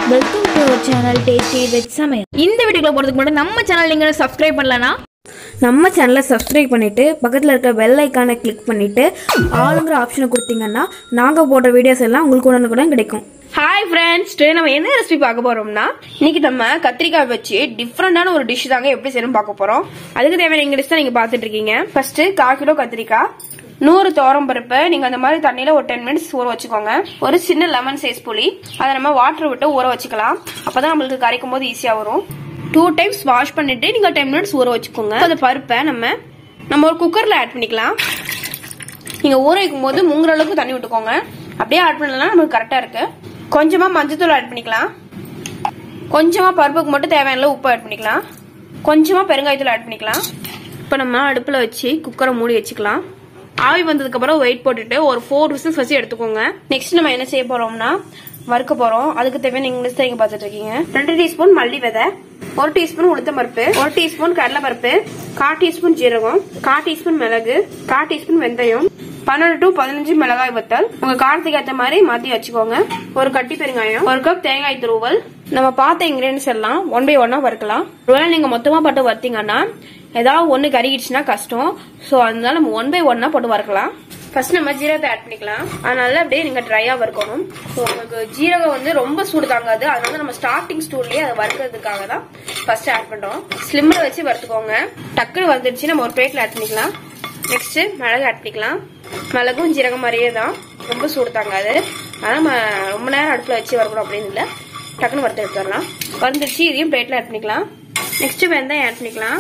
welcome to our channel tasty veg சமையல் இந்த வீடியோக்குள்ள போகிறதுக்கு முன்னாடி நம்ம சேனல் நீங்கள் சப்ஸ்கிரைப் பண்ணலனா நம்ம சேனலை சப்ஸ்கிரைப் பண்ணிவிட்டு பக்கத்தில் இருக்க பெல் ஐக்கானை கிளிக் பண்ணிவிட்டு ஆளுங்கிற ஆப்ஷனை கொடுத்தீங்கன்னா நாங்கள் போடுற வீடியோஸ் எல்லாம் உங்களுக்கு உடனுக்குடன் கிடைக்கும் ஹாய் ஃப்ரெண்ட்ஸ் டுடே நம்ம என்ன ரெசிபி பார்க்க போறோம்னா இன்னைக்கு நம்ம கத்திரிக்காய் வச்சு டிஃப்ரெண்டான ஒரு டிஷ் தாங்க எப்படி செய்யணும் பார்க்க போறோம் அதுக்கு தேவையான இங்கிலீஷ் தான் நீங்க பாத்துட்டு இருக்கீங்க ஃபர்ஸ்ட் கால் கிலோ கத்திரிக்காய் நூறு தோரம் பருப்பு நீங்க அந்த மாதிரி தண்ணியில ஒரு டென் மினிட்ஸ் ஊற வச்சுக்கோங்க ஒரு சின்ன லெமன் சைஸ் புளி அதை நம்ம வாட்டர் விட்டு ஊற வச்சுக்கலாம் அப்பதான் நம்மளுக்கு கரைக்கும் போது ஈஸியா வரும் டூ டைம்ஸ் வாஷ் பண்ணிட்டு நீங்க டென் மினிட்ஸ் ஊற வச்சுக்கோங்க அந்த பருப்பை நம்ம நம்ம ஒரு குக்கர்ல ஆட் பண்ணிக்கலாம் நீங்க ஊற வைக்கும் போது முங்குற அளவுக்கு தண்ணி விட்டுக்கோங்க அப்படியே ஆட் பண்ணலாம் நமக்கு கரெக்டா இருக்கு கொஞ்சமா மஞ்சத்தூள் ஆட் பண்ணிக்கலாம் கொஞ்சமா பருப்புக்கு மட்டும் தேவையான அளவு உப்பு ஆட் பண்ணிக்கலாம் கொஞ்சமா பெருங்காயத்தூள் ஆட் பண்ணிக்கலாம் இப்போ நம்ம அடுப்புல வச்சு குக்கரை மூடி வச்சுக்கலாம் ஆவி வந்ததுக்கு அப்புறம் வெயிட் போட்டுட்டு ஒரு ஃபோர் விசில்ஸ் வச்சு எடுத்துக்கோங்க நெக்ஸ்ட் நம்ம என்ன செய்ய போறோம்னா வறுக்க போறோம் அதுக்கு தேவையான இங்கிலீஷ் தான் இங்க பாத்துட்டு இருக்கீங்க ரெண்டு டீஸ்பூன் மல்லி விதை ஒரு டீஸ்பூன் உளுத்தம் பருப்பு ஒரு டீஸ்பூன் கடலை பருப்பு கால் டீஸ்பூன் ஜீரகம் கால் டீஸ்பூன் மிளகு கால் டீஸ்பூன் வெந்தயம் பன்னெண்டு டு பதினஞ்சு மிளகாய் வத்தல் உங்க காரத்துக்கு ஏற்ற மாதிரி மாத்தி வச்சுக்கோங்க ஒரு கட்டி பெருங்காயம் ஒரு கப் தேங்காய் துருவல் நம்ம பார்த்த இன்கிரீடியன்ஸ் எல்லாம் ஒன் பை ஒன்னா வறுக்கலாம் ஒருவேளை நீங்க மொத்தமா போட்டு வறுத்தீங்கன்னா ஏதாவது ஒண்ணு கருகிடுச்சுன்னா கஷ்டம் சோ அதனால நம்ம ஒன் பை ஒன்னா போட்டு வறுக்கலாம் ஃபர்ஸ்ட் நம்ம ஜீரகத்தை ஆட் பண்ணிக்கலாம் அதனால அப்படியே நீங்க ட்ரையா வறுக்கணும் ஸோ உங்களுக்கு ஜீரகம் வந்து ரொம்ப சூடு தாங்காது அதனால நம்ம ஸ்டார்டிங் ஸ்டூல்லயே அதை வறுக்கிறதுக்காக தான் ஃபர்ஸ்ட் ஆட் பண்றோம் ஸ்லிம்ல வச்சு வறுத்துக்கோங்க டக்குன்னு வந்துடுச்சு நம்ம ஒரு பிளேட்ல ஆட் பண்ணிக்கலாம் நெக்ஸ்ட் மிளகு ஆட் பண்ணிக்கலாம் மிளகும் ஜீரகம் மாதிரியே தான் ரொம்ப சூடு தாங்காது அதனால நம்ம ரொம்ப நேரம் அடுப்புல வச்சு வறுக்கணும் அப்படின்னு இல்லை டக்குன்னு வறுத்து எடுத்துடலாம் வந்துடுச்சு இதையும் பிளேட்ல ஆட் பண்ணிக்கலாம் நெக்ஸ்ட் வெந்தயம் ஆட் பண்ணிக்கலாம்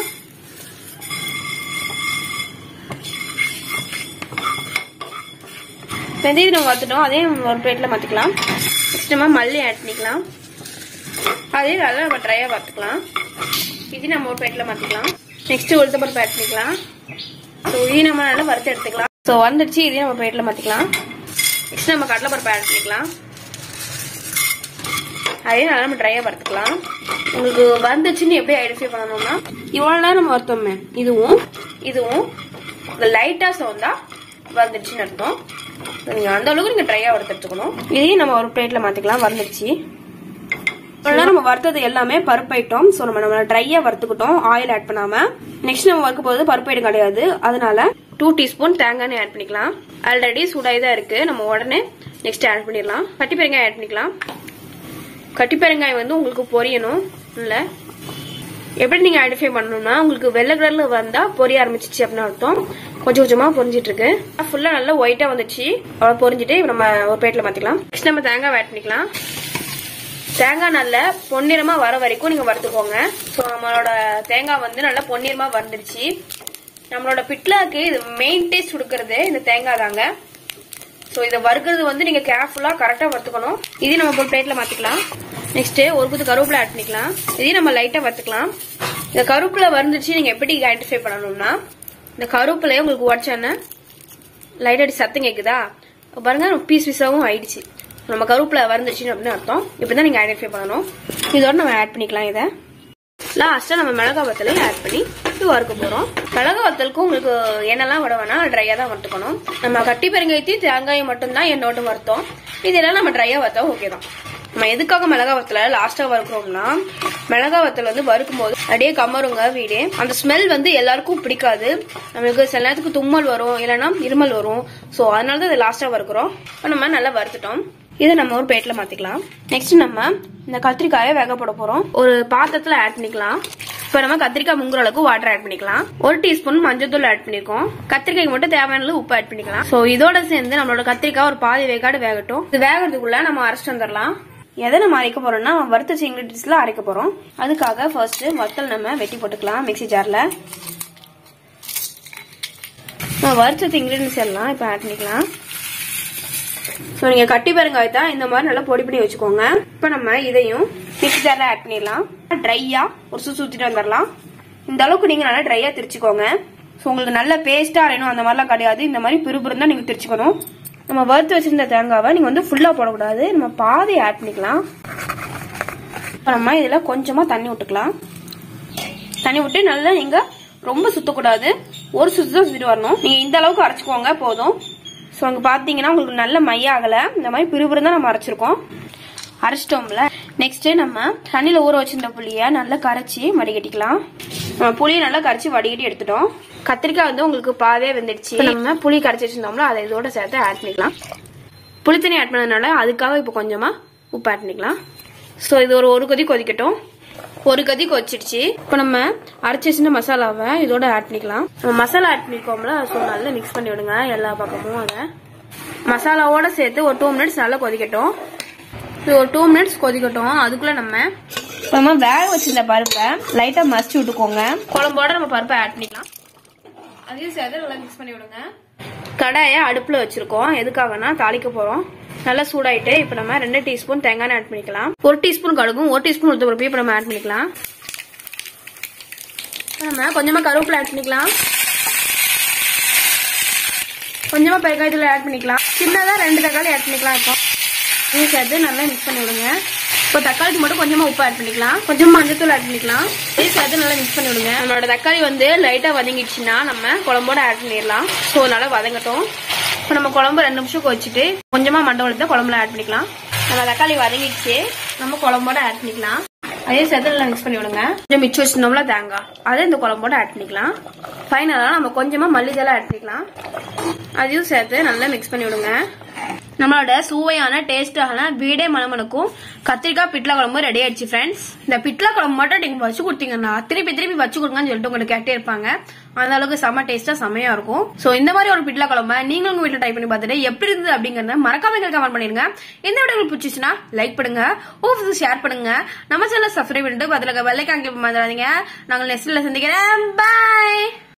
வெந்தயம் நம்ம வறுத்துட்டோம் அதையும் ஒரு பிளேட்ல மாத்திக்கலாம் நெக்ஸ்ட் நம்ம மல்லி ஆட் பண்ணிக்கலாம் அதையும் நல்லா நம்ம ட்ரையா வறுத்துக்கலாம் இது நம்ம ஒரு பிளேட்ல மாத்திக்கலாம் நெக்ஸ்ட் உளுத்த பருப்பு ஆட் பண்ணிக்கலாம் ஸோ இதையும் நம்ம நல்லா வறுத்து எடுத்துக்கலாம் ஸோ வந்துடுச்சு இதையும் நம்ம பிளேட்ல மாத்திக்கலாம் நெக்ஸ்ட் நம்ம கடலை பருப்பு ஆட் பண்ணிக்கலாம் அதையும் நல்லா நம்ம ட்ரையா வறுத்துக்கலாம் உங்களுக்கு வந்துச்சுன்னு எப்படி ஐடென்டிஃபை பண்ணணும்னா இவ்வளவு நேரம் நம்ம வறுத்தோமே இதுவும் இதுவும் லைட்டா சவுண்டா வந்துடுச்சுன்னு அர்த்தம் நீங்க அந்த அளவுக்கு நீங்க ட்ரையா வறுத்து எடுத்துக்கணும் இதையும் நம்ம ஒரு பிளேட்ல மாத்திக்கலாம் வந்துடுச்சு இவ்வளவு நம்ம வறுத்தது எல்லாமே பருப்பு ஐட்டம் ஸோ நம்ம நம்ம ட்ரையா வறுத்துக்கிட்டோம் ஆயில் ஆட் பண்ணாம நெக்ஸ்ட் நம்ம வறுக்க போது பருப்பு ஐட்டம் கிடையாது அதனால டூ டீஸ்பூன் தேங்காய் ஆட் பண்ணிக்கலாம் ஆல்ரெடி சூடாகி தான் இருக்கு நம்ம உடனே நெக்ஸ்ட் ஆட் பண்ணிடலாம் கட்டி பெருங்காயம் ஆட் பண்ணிக்கலாம் கட்டி பெருங்காயம் வந்து உங்களுக்கு பொரியணும் இல்ல எப்படி நீங்க ஐடென்டிஃபை பண்ணணும்னா உங்களுக்கு வெள்ளை கலர்ல வந்தா பொரிய ஆரம்பிச்சிச்சு அப்படின்னு அர்த்தம் கொஞ்சம் கொஞ்சமா பொரிஞ்சிட்டு இருக்கு ஃபுல்லா நல்லா ஒயிட்டா வந்துச்சு அவ்வளவு பொரிஞ்சிட்டு இப்ப நம்ம ஒரு பிளேட்ல மாத்திக்கலாம் நெக்ஸ்ட் நம்ம தேங்காய் ஆட் பண்ணிக்கலாம் தேங்காய் நல்ல பொன்னிறமா வர வரைக்கும் நீங்க வறுத்துக்கோங்க ஸோ நம்மளோட தேங்காய் வந்து நல்லா பொன்னிறமா வந்துருச்சு நம்மளோட பிட்லாக்கு இது மெயின் டேஸ்ட் கொடுக்கறது இந்த தேங்காய் தாங்க ஸோ இதை வறுக்கிறது வந்து நீங்க கேர்ஃபுல்லா கரெக்டா வறுத்துக்கணும் இதையும் நம்ம ஒரு பிளேட்ல மாத்திக்கலாம் நெக்ஸ்ட் ஒரு குத்து கருவேப்பிலை ஆட் பண்ணிக்கலாம் இதையும் நம்ம லைட்டா வறுத்துக்கலாம் இந்த கருவேப்பிலை வந்துருச்சு நீங்க எப்படி ஐடென்டிஃபை பண்ணணும்னா இந்த கருவேப்பிலையை உங்களுக்கு உடச்சானே லைட்டா சத்தம் கேக்குதா பாருங்க பீஸ் பீஸாவும் ஆயிடுச்சு நம்ம கருவேப்பிலை வந்துருச்சுன்னு அப்படின்னு அர்த்தம் இப்படிதான் நீங்க ஐடென்டிஃபை பண்ணணும் இதோட நம்ம ஆட் பண்ணிக்கலாம் இதை லாஸ்டா நம்ம மிளகா வத்தலையும் ஆட் பண்ணி இது வறுக்க போறோம் மிளகா வத்தலுக்கும் உங்களுக்கு எண்ணெய்லாம் விட வேணா ட்ரையா தான் வறுத்துக்கணும் நம்ம கட்டி பெருங்காயத்தையும் தேங்காயம் மட்டும்தான் எண்ணெயோட்டு வறுத்தோம் இதெல்லாம் நம்ம ட்ரையா வறுத்தா ஓகே தான் நம்ம எதுக்காக மிளகா வத்தல லாஸ்டா வறுக்கிறோம்னா மிளகா வத்தல் வந்து வறுக்கும் போது அப்படியே கமருங்க வீடு அந்த ஸ்மெல் வந்து எல்லாருக்கும் பிடிக்காது நம்மளுக்கு சில நேரத்துக்கு தும்மல் வரும் இல்லைன்னா இருமல் வரும் ஸோ அதனால தான் இதை லாஸ்டா வறுக்கிறோம் இப்போ நம்ம நல்லா வறுத்துட்டோம் இதை நம்ம ஒரு பிளேட்ல மாத்திக்கலாம் நெக்ஸ்ட் நம்ம இந்த கத்திரிக்காயை வேக போட போறோம் ஒரு பாத்திரத்துல ஆட் பண்ணிக்கலாம் இப்போ நம்ம கத்திரிக்காய் முங்குற அளவுக்கு வாட்டர் ஆட் பண்ணிக்கலாம் ஒரு டீஸ்பூன் மஞ்சள் ஆட் பண்ணிருக்கோம் கத்திரிக்காய்க்கு மட்டும் தேவையான அளவு உப்பு ஆட் பண்ணிக்கலாம் ஸோ இதோட சேர்ந்து நம்மளோட கத்திரிக்காய் ஒரு பாதி வேகாடு வேகட்டும் இது வேகிறதுக்குள்ள நம்ம அரைச்சிட்டு வந்துடலாம் எதை நம்ம அரைக்க போறோம்னா நம்ம வறுத்த இன்கிரீடியன்ஸ்ல அரைக்க போறோம் அதுக்காக ஃபர்ஸ்ட் வத்தல் நம்ம வெட்டி போட்டுக்கலாம் மிக்சி ஜார்ல நம்ம வறுத்த இன்கிரீடியன்ஸ் எல்லாம் இப்போ ஆட் பண்ணிக்கலாம் ஸோ நீங்கள் கட்டி பெருங்காயத்தை இந்த மாதிரி நல்லா பொடி பண்ணி வச்சுக்கோங்க இப்போ நம்ம இதையும் மிக்சி ஜாரில் ஆட் பண்ணிடலாம் ட்ரையாக ஒரு சுற்றி சுற்றிட்டு வந்துடலாம் இந்த அளவுக்கு நீங்கள் நல்லா ட்ரையாக திரிச்சுக்கோங்க ஸோ உங்களுக்கு நல்ல பேஸ்ட்டாக அரையணும் அந்த மாதிரிலாம் கிடையாது இந்த மாதிரி பிறுபிறு தான் நீங்கள் திரிச்சுக்கணும் நம்ம வறுத்து வச்சிருந்த தேங்காவை நீங்கள் வந்து ஃபுல்லாக போடக்கூடாது நம்ம பாதி ஆட் பண்ணிக்கலாம் இப்போ நம்ம இதில் கொஞ்சமாக தண்ணி விட்டுக்கலாம் தண்ணி விட்டு நல்லா நீங்கள் ரொம்ப சுத்தக்கூடாது ஒரு சுத்து தான் சுத்திட்டு வரணும் நீங்கள் இந்த அளவுக்கு அரைச்சிக்கோங்க போதும் ஸோ அங்கே பார்த்தீங்கன்னா உங்களுக்கு நல்ல மைய ஆகலை இந்த மாதிரி பிறுபிறு தான் நம்ம அரைச்சிருக்கோம் அரைச்சிட்டோம்ல நெக்ஸ்ட் நம்ம தண்ணியில ஊற வச்சிருந்த புளிய நல்லா கரைச்சி வடிகட்டிக்கலாம் நம்ம புளியை நல்லா கரைச்சி வடிகட்டி எடுத்துட்டோம் கத்திரிக்காய் வந்து உங்களுக்கு பாவே வெந்துடுச்சு இப்ப நம்ம புளி கரைச்சி வச்சிருந்தோம்ல அதை இதோட சேர்த்து ஆட் பண்ணிக்கலாம் புளி தண்ணி ஆட் பண்ணதுனால அதுக்காக இப்போ கொஞ்சமா உப்பு ஆட் பண்ணிக்கலாம் ஸோ இது ஒரு ஒரு கொதி கொதிக்கட்டும் ஒரு கொதி கொதிச்சிடுச்சு இப்போ நம்ம அரைச்சி வச்சிருந்த மசாலாவை இதோட ஆட் பண்ணிக்கலாம் நம்ம மசாலா ஆட் பண்ணிருக்கோம்ல ஸோ நல்லா மிக்ஸ் பண்ணி விடுங்க எல்லா பக்கமும் அதை மசாலாவோட சேர்த்து ஒரு டூ மினிட்ஸ் நல்லா கொதிக்கட்டும் இது ஒரு டூ மினிட்ஸ் கொதிக்கட்டும் அதுக்குள்ள நம்ம நம்ம வேக வச்சிருந்த பருப்பை லைட்டா மசிச்சு விட்டுக்கோங்க குழம்போட நம்ம பருப்பை ஆட் பண்ணிக்கலாம் அதையும் சேர்த்து நல்லா மிக்ஸ் பண்ணி விடுங்க கடாயை அடுப்புல வச்சிருக்கோம் எதுக்காகனா தாளிக்க போறோம் நல்லா சூடாயிட்டு இப்போ நம்ம ரெண்டு டீஸ்பூன் தேங்காய் ஆட் பண்ணிக்கலாம் ஒரு டீஸ்பூன் கடுகும் ஒரு டீஸ்பூன் உளுத்த பருப்பு இப்போ நம்ம ஆட் பண்ணிக்கலாம் இப்ப நம்ம கொஞ்சமா கருவேப்பிலை ஆட் பண்ணிக்கலாம் கொஞ்சமா பெருங்காயத்தூள் ஆட் பண்ணிக்கலாம் சின்னதா ரெண்டு தக்காளி ஆட் பண்ணிக்கலாம் இப்போ இதையும் சேர்த்து நல்லா மிக்ஸ் பண்ணி விடுங்க இப்போ தக்காளிக்கு மட்டும் கொஞ்சமா உப்பு ஆட் பண்ணிக்கலாம் கொஞ்சமா மஞ்சத்தூள் ஆட் பண்ணிக்கலாம் இதையும் சேர்த்து நல்லா மிக்ஸ் பண்ணி விடுங்க நம்மளோட தக்காளி வந்து லைட்டா வதங்கிடுச்சுன்னா நம்ம குழம்போட ஆட் பண்ணிடலாம் ஸோ நல்லா வதங்கட்டும் இப்போ நம்ம குழம்பு ரெண்டு நிமிஷம் கொதிச்சுட்டு கொஞ்சமா மண்டை வளர்த்து குழம்புல ஆட் பண்ணிக்கலாம் நம்ம தக்காளி வதங்கிடுச்சு நம்ம குழம்போட ஆட் பண்ணிக்கலாம் அதே சேர்த்து நல்லா மிக்ஸ் பண்ணி விடுங்க கொஞ்சம் மிச்சம் வச்சிருந்தோம்ல தேங்காய் அதை இந்த குழம்போட ஆட் பண்ணிக்கலாம் ஃபைனலாக நம்ம கொஞ்சமா மல்லித்தலை ஆட் பண்ணிக்கலாம் அதையும் சேர்த்து நல்லா மிக்ஸ் பண்ணி விடுங்க நம்மளோட சுவையான டேஸ்டான வீடே மணமனுக்கும் கத்திரிக்காய் பிட்லா குழம்பு ரெடி ஆயிடுச்சு ஃப்ரெண்ட்ஸ் இந்த பிட்லா குழம்பு மட்டும் நீங்க வச்சு கொடுத்தீங்கன்னா திருப்பி திருப்பி வச்சு கொடுங்கன்னு சொல்லிட்டு உங்களுக்கு கேட்டே இருப்பாங்க அந்த அளவுக்கு செம்ம டேஸ்டா செமையா இருக்கும் சோ இந்த மாதிரி ஒரு பிட்லா குழம்பு நீங்களும் உங்க வீட்டுல ட்ரை பண்ணி பார்த்துட்டு எப்படி இருந்தது அப்படிங்கறத மறக்காம எங்களுக்கு கமெண்ட் பண்ணிருங்க இந்த வீடியோ உங்களுக்கு பிடிச்சிச்சுன்னா லைக் பண்ணுங்க ஓ ஷேர் பண்ணுங்க நம்ம சேனல் சப்ஸ்கிரைப் பண்ணிட்டு பதில வெள்ளைக்காங்க மறந்துடாதீங்க நாங்கள் நெக்ஸ்ட்ல சந்திக்கிறேன் பாய்